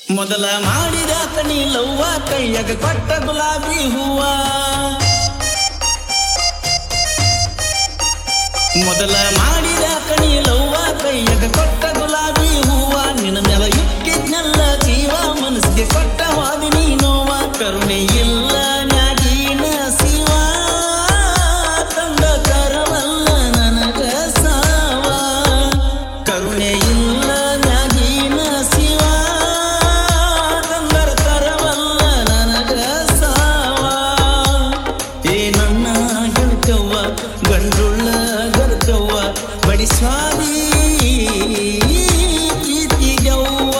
ಮೊದಲ ಮಾಡಿದ ಕಣಿ ಲವ್ವ ಕೈಯಾಗ ಕೊಟ್ಟ ಗುಲಾಬಿ ಹೂವ ಮೊದಲ ಮಾಡಿದ ಕಣಿ ಲವ್ವ ಕೈಯಾಗ ಕೊಟ್ಟ ಗುಲಾಬಿ ಹೂವ ನಿನ್ನ ನೆಲ ಇಟ್ಟಿದ್ನೆಲ್ಲ ಜೀವ ಮನಸ್ಸಿಗೆ ಕೊಟ್ಟ ವಾದಿನಿ ನೋವ ಕರುಣೆ ಇಲ್ಲ ನ್ಯಾಗಿನ ಶಿವ ತಂದ ಕರವಲ್ಲ ನನಗ ಸಾವ ಕರುಣೆ ಇಲ್ಲ ನ್ಯಾಗಿನ ಶಿವ ತಂದರ ತರವಲ್ಲ ನನಗ ಸಾವ ಏ ನನ್ನ ಗೆಳತವ್ವ ಗಂಡುಳ್ಳ ಗರ್ತವ್ವ ಬಡಿ ಸ್ವಾಮಿ ಪ್ರೀತಿಗವ್ವ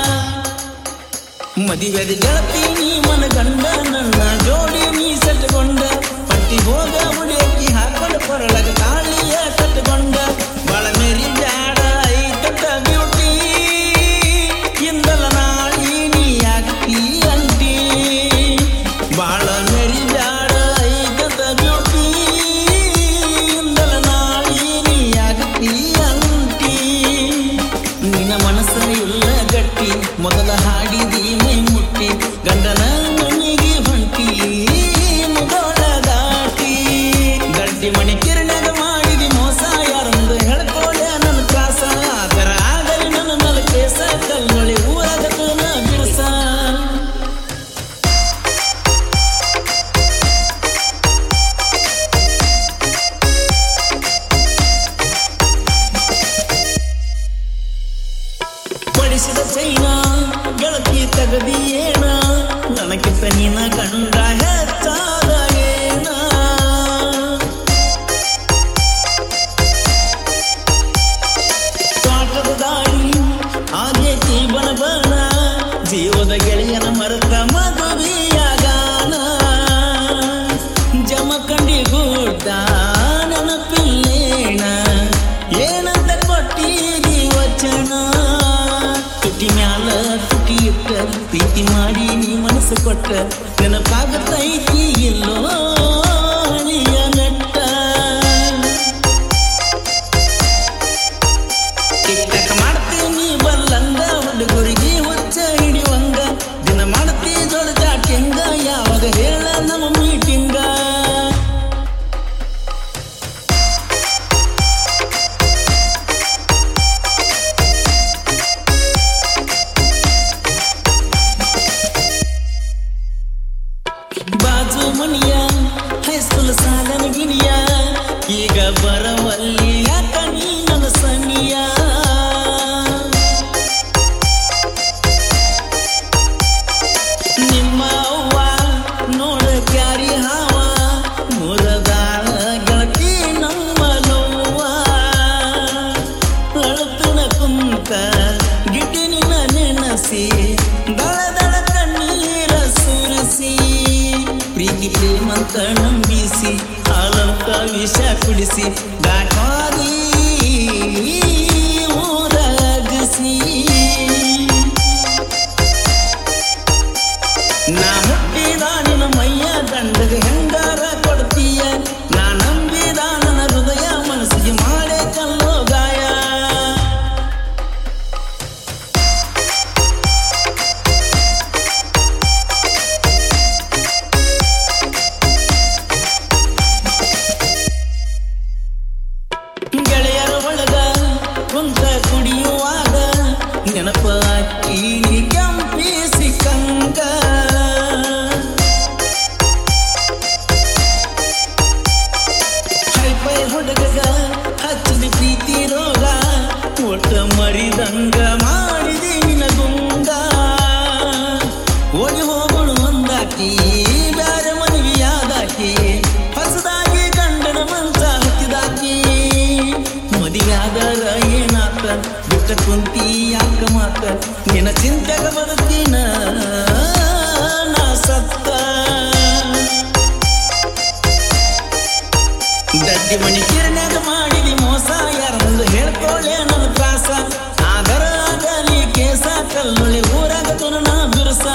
ಮದಿವೆದ ಗೆಳತಿ ನೀ ಮನ ಗಂಡ ನನ್ನ ಜೋಡಿ ನೀ ಸೆಟ್ಕೊಂಡ ಪಟ್ಟಿ ಹೋಗ ಮುಡಿಯಕ್ಕಿ ಹಾಕೊಂಡ ಕೊರಳಗ ತಾಳಿಯ ಕಟ್ಕೊಂಡ ಬಾಳ ಮೇರಿ ಬ್ಯಾಡ ಐತಟ ಬ್ಯೂಟಿ ಇಂದಲ ನಾಳಿ ನೀ ಆಗ್ತಿ ಅಂಟಿ ಬಾಳ ಮೇರಿ ಬ್ಯಾಡ ಐತಟ ಬ್ಯೂಟಿ ಇಂದಲ ನಾಳಿ ನೀ ಆಗ್ತಿ ಅಂಟಿ ನಿನ್ನ ಮನಸ್ಸ ಇಲ್ಲ ಗಟ್ಟಿ ಮೊದಲ ಹಾಡಿದಿ ಮೈ ಮುಟ್ಟಿ ಗಂಡನ ಮನೆಗೆ ಹೊಂಟಿ ಮುಗೋಳ ದಾಟಿ ಗಡ್ಡಿ ಮಣಿ ಕಿರಣಗ ಮಾಡಿದಿ ಮೋಸ ಯಾರಂದು ಹೇಳ್ಕೋಲೆ ನನ್ನ ತ್ರಾಸ ಆದರ ಆಗಲಿ ನನ್ನ ನಲ ಕೇಸ ಕಲ್ಮಳಿ ಊರಾಗತು ನಾ ಬಿರ್ಸ ಬಡಿಸಿದ ಚೈನ ಗೆಳತಿ ತಗದಿ ಏನ ನನಗಿಂತ ನಿನ್ನ ಕಂಡ ಹೆಚ್ಚಾದ ಏನ ತೋಟದ ದಾಳಿ ಆಗೇತಿ ಬಣ ಬಣ ಜೀವದ ಗೆಳೆಯನ ಮರತ ಮದುವೆಯಾಗಾನ ಜಮಖಂಡಿ ಗುಡ್ಡ ನೆನಪಿಲ್ಲೇಣ ಏನಂತ ಕೊಟ್ಟಿದಿ ವಚನ ತುಟಿ ಮ್ಯಾಲ ತುಟಿ ಇಟ್ಟ ಪ್ರೀತಿ ಮಾಡಿ ನೀ ಮನಸ್ಸು ಕೊಟ್ಟ ನೆನಪಾಗತೈತಿ ಇಲ್ಲೋ ಹಣಿಯ ನೆಟ್ಟ ಟಿಕ್ಟಕ್ ಮಾಡ್ತೀನಿ ಬಲ್ಲಂಗ ಹುಡುಗರಿಗೆ ಹುಚ್ಚ ಹಿಡಿಯುವಂಗ ದಿನ ಮಾಡ್ತಿ ಜೋಳ ಜಾಟ್ಯಂಗ ಯಾವಾಗ ಹೇಳ ನಮ್ಮ ಮೀಟಿಂಗ ಬಾಜು ಮನಿಯ ಹೈಸ್ಕೂಲ್ ಸಾಲನ ಗಿಣಿಯ ಈಗ ಬರವಲ್ಲಿ ಯಾಕ ನೀ ನನ್ನ ಸನಿಯ ನಿಮ್ಮ ಅವ್ವ ನೋಡ ಕ್ಯಾರಿ ಹಾವ ಮುರದಾಳ ಗೆಳತಿ ನಮ್ಮ ನೋವ ಅಳುತ್ತನ ಕುಂತ ಗಿಡ್ಡಿನ ನೆನಸಿ ದಳ ದಳ ಕಣ್ಣೀರ ಸುರಿಸಿ ಪ್ರೀತಿ ಪ್ರೇಮಂತ ನಂಬಿಸಿ ಹಾಲಂತ ವಿಷ ಕುಡಿಸಿ ದಾಟಾದಿ ಊರಗಿಸಿ ನಾ ಹುಟ್ಟಿದ ನಿನ್ನ ಮೈಯ ದಂಡಗೆ ಹೆಂಗಾರ ಕೊಡ್ತೀಯ ನಾ ನಂಬಿದ ನನ್ನ ಹೃದಯ ಮನಸ್ಸಿಗೆ ಮಾಡೇ ಕಲ್ಲೋ ಗಾಯ ಗೆಳೆಯರ ಒಳಗ ಕುಂತ ಕುಡಿಯುವಾಗ ನೆನಪ ಕೀಳಿ ಕೆಂಪಿಸಿ ಕಂಗ ಹೈಪೈ ಹುಡುಗಗ ಹಚ್ಚಿದ ಪ್ರೀತಿ ರೋಗ ಒಟ್ಟ ಮರಿದಂಗ ಮಾಡಿದೆ ನಿನ ಗುಂಗ ಓಡಿ ಹೋಗೋಣ ಒಂದಾಕಿ ಬ್ಯಾರೆ ಮದುವೆಯಾದಾಕಿ ಹೊಸದಾಗಿ ಗಂಡನ ಮಂಚ ಹತ್ತಿದಾಕಿ ಮದುವೆಯಾದರ ಏನಾತ ಬಿಟ್ಟ ಕುಂತಿ ಯಾಕ ಮಾತ ನಿನ್ನ ಚಿಂತೆಗ ಬದುಕಿನ ನಾ ಸತ್ತ ದಡ್ಡಿ ಮಣಿ ಕಿರಣಾಗ ಮಾಡಿದಿ ಮೋಸ ಯಾರಂದು ಹೇಳ್ಕೊಳ್ಳೆ ನನ್ನ ತ್ರಾಸ ಆದರ ಆಗಲಿ ಕೇಸ ಕಲ್ಲೊಳಿ ಊರಾಗ ತುನ ಬಿರುಸ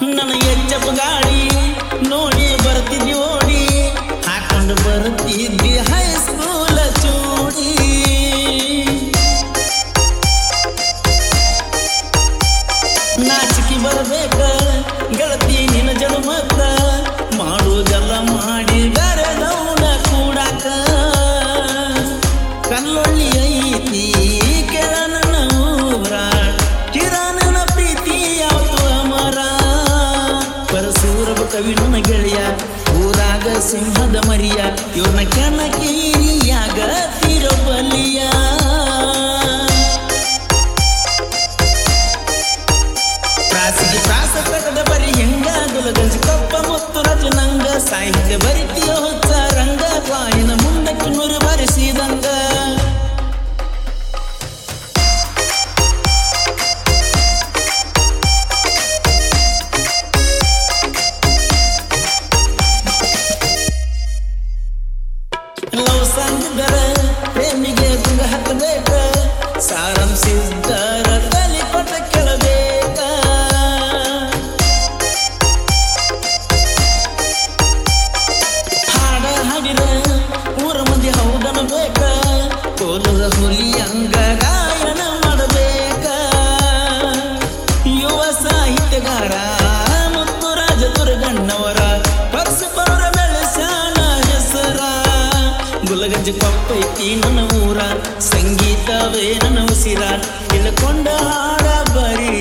ನನ್ನ ಎಚ್ಚಪ್ಪ ಗಾಡಿ ನೋಡಿ ಬರ್ತಿದ್ವಿ ಓಡಿ ಹಾಕೊಂಡು ಬರ್ತಿದ್ವಿ ಹೈಸ್ಕೂಲ ಚೂಡಿ ನಾಚಿಕೆ ಬರಬೇಕ ಗೆಳತಿ ನಿನ್ನ ಜನ್ಮಕ್ಕ ಮಾಡುವುದೆಲ್ಲ ಮಾಡಿ ಗರದವನ ಕೂಡಾಕ ಕಲ್ಲೊಳ್ಳಿ ಐತಿ ಕೆಳ ನನ್ನ ಊರ ಕಿರಣನ ಪ್ರೀತಿ ಯಾವುದು ಅಮರ ಪರಸೂರಬ ಕವಿ ನನ್ನ ಗೆಳೆಯ ಊರಾಗ ಸಿಂಹದ ಮರಿಯ ಇವನ ಕೆಣಕೀರಿಯಾಗ ತಿರುಬಲಿಯ ಪ್ರಾಸಿಗೆ ಪ್ರಾಸ ಕಟ್ಟದ ಬರಿ ಹೆಂಗ ಗುಲಗಂಜಿ ಕಪ್ಪ ಮುತ್ತು ರಜ ನಂಗ ಸಾಹಿತ್ಯ ಬರಿತಿಯ ಹೊತ್ತ ರಂಗ ಬಾಯಿನ ಮುಂದಕ್ಕೆ ನುರು ಬರೆಸಿದಂಗ ಲವ್ ಸಂಗರ ಪ್ರೇಮಿಗೆ ಗುಂಗ ಹತ್ತಬೇಕ ಸಾರಂಸಿದ್ದರ ತಲಿಪಟ ಕೆಳಬೇಕ ಹಾಡ ಹಾಡಿರ ಊರ ಮಂದಿ ಹೌದನ ಬೇಕ ಕೋಲದ ಹುಲಿ ಅಂಗ ಗಾಯನ ಮಾಡಬೇಕ ಯುವ ಸಾಹಿತ್ಯಗಾರ ಮತ್ತು ರಾಜ ದುರ್ಗಣ್ಣವರ ಪಕ್ಷ ಪೌರ ಬೆಳೆಸಾನ ಹೆಸರ ಗುಲಗಂಜ ಕೊಪ್ಪೈತಿ ನನ್ನ ಊರ ಸಂಗೀತವೇ ನನ್ನ ಉಸಿರ ಇಳ್ಕೊಂಡ ಹಾಡ ಬರಿ